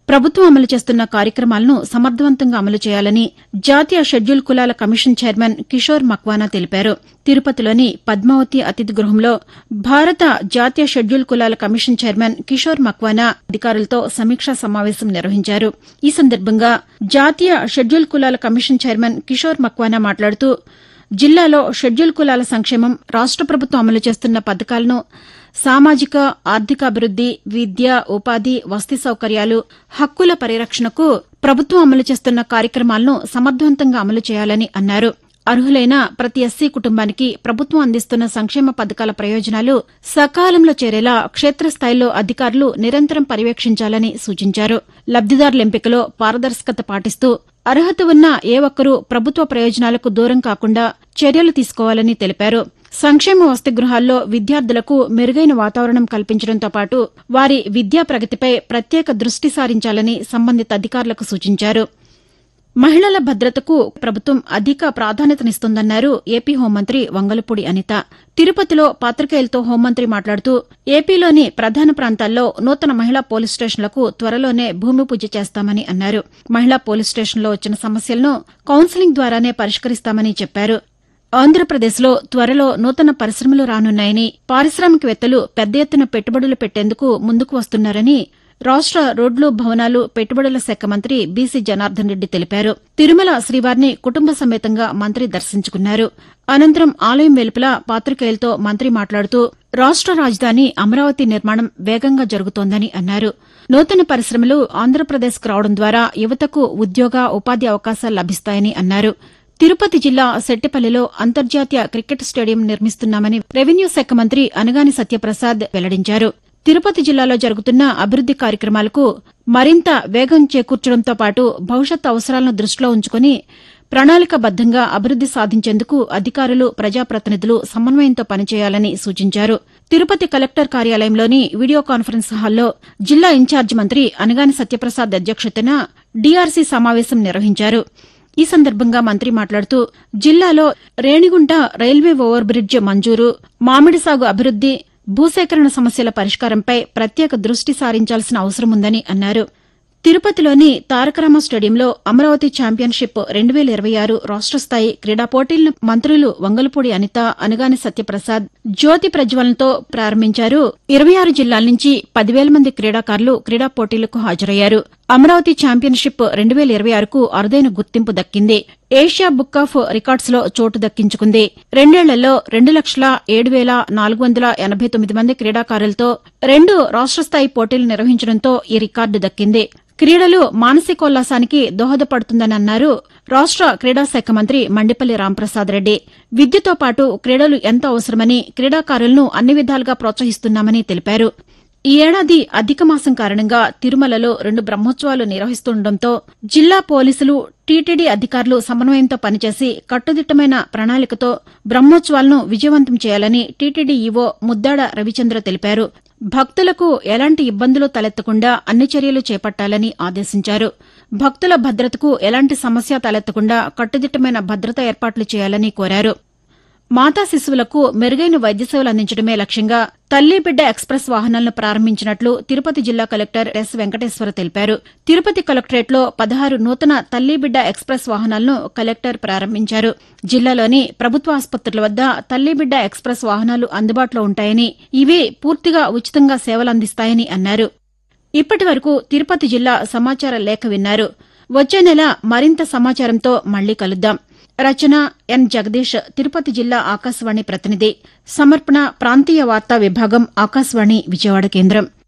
ప్రభుత్వం అమలు చేస్తున్న కార్యక్రమాలను సమర్థవంతంగా అమలు చేయాలని జాతీయ షెడ్యూల్ కులాల కమిషన్ చైర్మన్ కిషోర్ మక్వానా తెలిపారు తిరుపతిలోని పద్మావతి అతిథి గృహంలో భారత జాతీయ షెడ్యూల్ కులాల కమిషన్ చైర్మన్ కిషోర్ మక్వానా అధికారులతో సమీక్షా సమావేశం నిర్వహించారు ఈ సందర్భంగా జాతీయ షెడ్యూల్ కులాల కమిషన్ చైర్మన్ కిషోర్ మక్వానా మాట్లాడుతూ జిల్లాలో షెడ్యూల్ కులాల సంక్షేమం రాష్ట ప్రభుత్వం అమలు చేస్తున్న పథకాలను సామాజిక ఆర్థికాభివృద్ది విద్య ఉపాధి వసతి సౌకర్యాలు హక్కుల పరిరక్షణకు ప్రభుత్వం అమలు చేస్తున్న కార్యక్రమాలను సమర్థవంతంగా అమలు చేయాలని అన్నారు అర్హులైన ప్రతి ఎస్సీ కుటుంబానికి ప్రభుత్వం అందిస్తున్న సంక్షేమ పథకాల ప్రయోజనాలు సకాలంలో చేరేలా క్షేత్రస్థాయిలో అధికారులు నిరంతరం పర్యవేక్షించాలని సూచించారు లబ్దిదారుల ఎంపికలో పారదర్శకత పాటిస్తూ అర్హత ఉన్న ఏ ఒక్కరూ ప్రభుత్వ ప్రయోజనాలకు దూరం కాకుండా చర్యలు తీసుకోవాలని తెలిపారు సంక్షేమ వసతి గృహాల్లో విద్యార్థులకు మెరుగైన వాతావరణం కల్పించడంతో పాటు వారి విద్యా ప్రగతిపై ప్రత్యేక దృష్టి సారించాలని సంబంధిత అధికారులకు సూచించారు మహిళల భద్రతకు ప్రభుత్వం అధిక ప్రాధాన్యతనిస్తోందన్నారు ఏపీ హోంమంత్రి వంగలపూడి అనిత తిరుపతిలో పాతికేయులతో హోంమంత్రి మాట్లాడుతూ ఏపీలోని ప్రధాన ప్రాంతాల్లో నూతన మహిళా పోలీస్ స్టేషన్లకు త్వరలోనే భూమి పూజ చేస్తామని అన్నారు మహిళా పోలీస్ స్టేషన్లో వచ్చిన సమస్యలను కౌన్సిలింగ్ ద్వారానే పరిష్కరిస్తామని చెప్పారు ఆంధ్రప్రదేశ్లో త్వరలో నూతన పరిశ్రమలు రానున్నాయని పారిశ్రామికవేత్తలు పెద్ద ఎత్తున పెట్టుబడులు పెట్టేందుకు ముందుకు వస్తున్నారని రాష్ట రోడ్లు భవనాలు పెట్టుబడుల శాఖ మంత్రి బీసీ జనార్దన్ రెడ్డి తెలిపారు తిరుమల శ్రీవారిని కుటుంబ సమేతంగా మంత్రి దర్శించుకున్నారు అనంతరం ఆలయం వెలుపల పాతికేయులతో మంత్రి మాట్లాడుతూ రాష్ట రాజధాని అమరావతి నిర్మాణం వేగంగా జరుగుతోందని అన్నారు నూతన పరిశ్రమలు ఆంధ్రప్రదేశ్కు రావడం ద్వారా యువతకు ఉద్యోగ ఉపాధి అవకాశాలు లభిస్తాయని అన్నారు తిరుపతి జిల్లా సెట్టిపల్లిలో అంతర్జాతీయ క్రికెట్ స్టేడియం నిర్మిస్తున్నామని రెవెన్యూ శాఖ మంత్రి అనగాని సత్యప్రసాద్ వెల్లడించారు తిరుపతి జిల్లాలో జరుగుతున్న అభివృద్ది కార్యక్రమాలకు మరింత వేగం చేకూర్చడంతో పాటు భవిష్యత్ అవసరాలను దృష్టిలో ఉంచుకుని ప్రణాళికాబద్దంగా అభివృద్ది సాధించేందుకు అధికారులు ప్రజాప్రతినిధులు సమన్వయంతో పనిచేయాలని సూచించారు తిరుపతి కలెక్టర్ కార్యాలయంలోని వీడియో కాన్ఫరెన్స్ హాల్లో జిల్లా ఇన్ఛార్జి మంత్రి అనగాని సత్యప్రసాద్ అధ్యక్షతన డీఆర్సీ సమావేశం నిర్వహించారు ఈ సందర్భంగా మంత్రి మాట్లాడుతూ జిల్లాలో రేణిగుంట రైల్వే ఓవర్ బ్రిడ్జ్ మంజూరు మామిడి సాగు అభివృద్ది భూసేకరణ సమస్యల పరిష్కారంపై ప్రత్యేక దృష్టి సారించాల్సిన అవసరముందని అన్నారు తిరుపతిలోని తారకరామ స్టేడియంలో అమరావతి ఛాంపియన్షిప్ రెండు వేల ఇరవై ఆరు రాష్ట స్థాయి క్రీడా పోటీలను మంత్రులు వంగలపూడి అనిత అనగాని సత్యప్రసాద్ జ్యోతి ప్రజ్వలనతో ప్రారంభించారు ఇరవై ఆరు జిల్లాల నుంచి పదివేల మంది క్రీడాకారులు క్రీడా పోటీలకు హాజరయ్యారు అమరావతి ఛాంపియన్షిప్ రెండు వేల ఇరవై ఆరుకు అరుదైన గుర్తింపు దక్కింది ఏషియా బుక్ ఆఫ్ రికార్డ్స్ లో చోటు దక్కించుకుంది రెండేళ్లలో రెండు లక్షల ఏడు వేల నాలుగు వందల ఎనబై తొమ్మిది మంది క్రీడాకారులతో రెండు రాష్ట స్థాయి పోటీలు నిర్వహించడంతో ఈ రికార్డు దక్కింది క్రీడలు మానసికోల్లాసానికి దోహదపడుతుందని అన్నారు రాష్ట క్రీడా శాఖ మంత్రి మండిపల్లి రాంప్రసాద్ రెడ్డి విద్యతో పాటు క్రీడలు ఎంతో అవసరమని క్రీడాకారులను అన్ని విధాలుగా ప్రోత్సహిస్తున్నామని తెలిపారు ఈ ఏడాది అధిక మాసం కారణంగా తిరుమలలో రెండు బ్రహ్మోత్సవాలు నిర్వహిస్తుండటంతో జిల్లా పోలీసులు టీటీడీ అధికారులు సమన్వయంతో పనిచేసి కట్టుదిట్టమైన ప్రణాళికతో బ్రహ్మోత్సవాలను విజయవంతం చేయాలని టీటీడీ ఈవో ముద్దాడ రవిచంద్ర తెలిపారు భక్తులకు ఎలాంటి ఇబ్బందులు తలెత్తకుండా అన్ని చర్యలు చేపట్టాలని ఆదేశించారు భక్తుల భద్రతకు ఎలాంటి సమస్య తలెత్తకుండా కట్టుదిట్టమైన భద్రతా ఏర్పాట్లు చేయాలని కోరారు మాతా శిశువులకు మెరుగైన వైద్య సేవలు అందించడమే లక్ష్యంగా తల్లి బిడ్డ ఎక్స్ప్రెస్ వాహనాలను ప్రారంభించినట్లు తిరుపతి జిల్లా కలెక్టర్ ఎస్ వెంకటేశ్వర తెలిపారు తిరుపతి కలెక్టరేట్లో పదహారు నూతన తల్లి బిడ్డ ఎక్స్ప్రెస్ వాహనాలను కలెక్టర్ ప్రారంభించారు జిల్లాలోని ప్రభుత్వ ఆసుపత్రుల వద్ద తల్లి బిడ్డ ఎక్స్ప్రెస్ వాహనాలు అందుబాటులో ఉంటాయని ఇవి పూర్తిగా ఉచితంగా సేవలు అందిస్తాయని అన్నారు ఇప్పటి వరకు తిరుపతి జిల్లా సమాచార లేఖ విన్నారు వచ్చే నెల మరింత సమాచారంతో మళ్లీ కలుద్దాం రచన ఎన్ జగదీష్ తిరుపతి జిల్లా ఆకాశవాణి ప్రతినిధి సమర్పణ ప్రాంతీయ వార్తా విభాగం ఆకాశవాణి విజయవాడ కేంద్రం